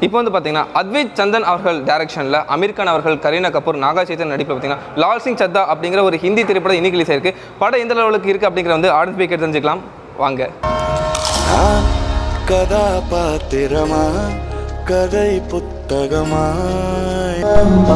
இப்போ வந்து பார்த்தீங்கன்னா அத்வைத் சந்தன் அவர்கள் டைரக்ஷனில் அமீர் கான் அவர்கள் கரீனா கபூர் நாகா சைத்தன் நடிப்பில் பார்த்தீங்கன்னா லால் சிங் சத்தா அப்படிங்கிற ஒரு ஹிந்தி திரைப்படம் இன்னைக்கு ரிலீஸ் ஆயிருக்கு படம் எந்த லெவலுக்கு இருக்குது அப்படிங்கிற வந்து ஆடியன்ஸ் போய் கேட்டு தெரிஞ்சுக்கலாம் வாங்க நான் கதாபாத்திரமா கதை புத்தகமாய்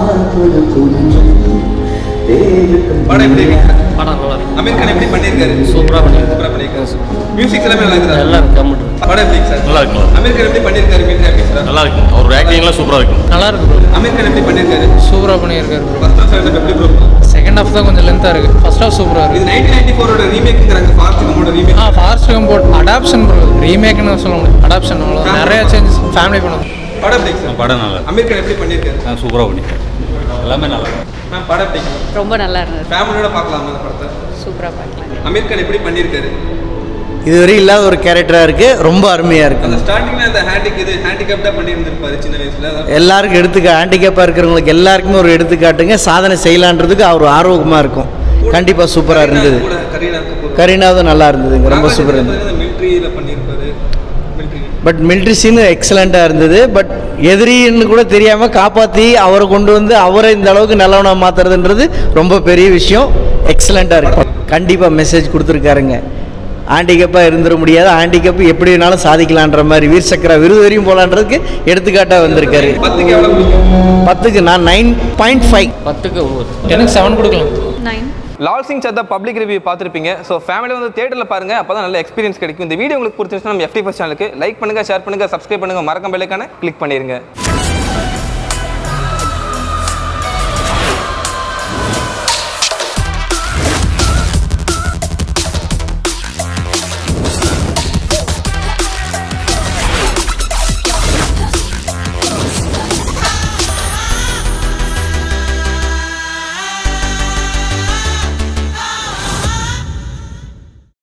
படம் எப்படி இருக்கு படம் நல்லா இருக்கு அமீர் கான் எப்படி பண்ணியிருக்காரு சூப்பராக பண்ணிருக்கு சூப்பராக பண்ணியிருக்காரு மியூசிக் எல்லாமே நல்லா இருக்குதா நல்லா இருக்கு கம்மிட்டு படம் எப்படி இருக்கு சார் நல்லா இருக்குங்களா அமீர் கான் எப்படி பண்ணியிருக்காரு மீன் ஹாப்பி சார் நல்லா இருக்கு அவர் ஆக்டிங்லாம் சூப்பராக இருக்கும் நல்லா இருக்கு ப்ரோ அமீர் கான் எப்படி பண்ணியிருக்காரு சூப்பராக பண்ணியிருக்காரு ப்ரோ ஃபர்ஸ்ட் ஆஃப் செகண்ட் எப்படி ப்ரோ செகண்ட் ஹாஃப் தான் கொஞ்சம் லென்த்தாக இருக்குது ஃபர்ஸ்ட் ஹாஃப் சூப்பராக இது இருக்குது நைன்டீன் நைன்டி ஃபோரோட ரீமேக்குங்கிறாங்க ஃபாஸ்ட் கமோட ரீமேக் ஆ ஃபாஸ்ட் கம்போர்ட் அடாப்ஷன் ப்ரோ ரீமேக்னு சொல்ல முடியாது அடாப்ஷன் அவ்வளோ நிறைய சேஞ்சஸ் ஃபேமிலி பண்ணும் படம் எப்படி இருக்கு சார் படம் நல்லா அமீர் கான் எப்படி பண்ணியிருக்காரு இருக்கு சூப்பராக பண்ணிருக்கேன் எல்லாமே நல்லா இருக்கு மேம் படம் எப்படி இருக்கு ரொம்ப நல்லா இருந்தது ஃபேமிலியோட பார்க்கலாம் அந்த படத்தை சூப்பராக பார்க்கலாம் அமீர் கான் எப்படி பண்ணியிருக்காரு இதுவரை இல்லாத ஒரு கேரக்டராக இருக்குது ரொம்ப அருமையாக இருக்குது அந்த ஸ்டார்டிங்ல அந்த ஹேண்டிக் இது ஹேண்டிகேப்டா பண்ணியிருந்திருப்பாரு சின்ன வயசுல அதான் எல்லாருக்கும் எடுத்துக்க ஹேண்டிகேப்பாக இருக்கிறவங்களுக்கு எல்லாருக்குமே ஒரு எடுத்துக்காட்டுங்க சாதனை செய்யலான்றதுக்கு அவர் ஆர்வமாக இருக்கும் கண்டிப்பாக சூப்பராக இருந்தது கூட கரீனா கபூர் கரீனாவும் நல்லா இருந்ததுங்க ரொம்ப சூப்பராக இருந்தது மிலிட்ரியில பண்ணியிருப்பாரு மிலிட்ரி பட் மிலிட்ரி சீனு எக்ஸலண்ட்டாக இருந்தது பட் எதிரின்னு கூட தெரியாமல் காப்பாற்றி அவரை கொண்டு வந்து அவரை இந்த அளவுக்கு நல்லவனாக மாற்றுறதுன்றது ரொம்ப பெரிய விஷயம் எக்ஸலண்ட்டாக இருக்கு கண்டிப்பாக மெசேஜ் கொடுத்துருக்காருங்க ஆண்டிகப்பாக இருந்துட முடியாது ஆண்டிகப் எப்படி வேணாலும் சாதிக்கலான்ற மாதிரி வீர் சக்கரா விருது வரையும் போகலான்றதுக்கு எடுத்துக்காட்டாக வந்திருக்காரு பத்துக்கு எவ்வளவு கொடுக்கும் பத்துக்கு நான் நைன் பாயிண்ட் ஃபைவ் பத்துக்கு ஒம்பது எனக்கு செவன் கொடுக்கலாம் nine Laal Singh Chaddha public review பார்த்துருப்பீங்க ஸோ ஃபேமிலி வந்து தேட்டரில் பாருங்க அப்போ தான் நல்ல எக்ஸ்பீரியன்ஸ் கிடைக்கும் இந்த வீடியோ உங்களுக்கு பிடிச்சிருச்சுன்னா நம்ம எஃப்டி ஃபஸ்ட் சேனலுக்கு லைக் பண்ணுங்க ஷேர் பண்ணுங்க சப்ஸ்கிரைப் பண்ணுங்க மறக்காம பெல்லைக்கான கிளிக் பண்ணிருங்க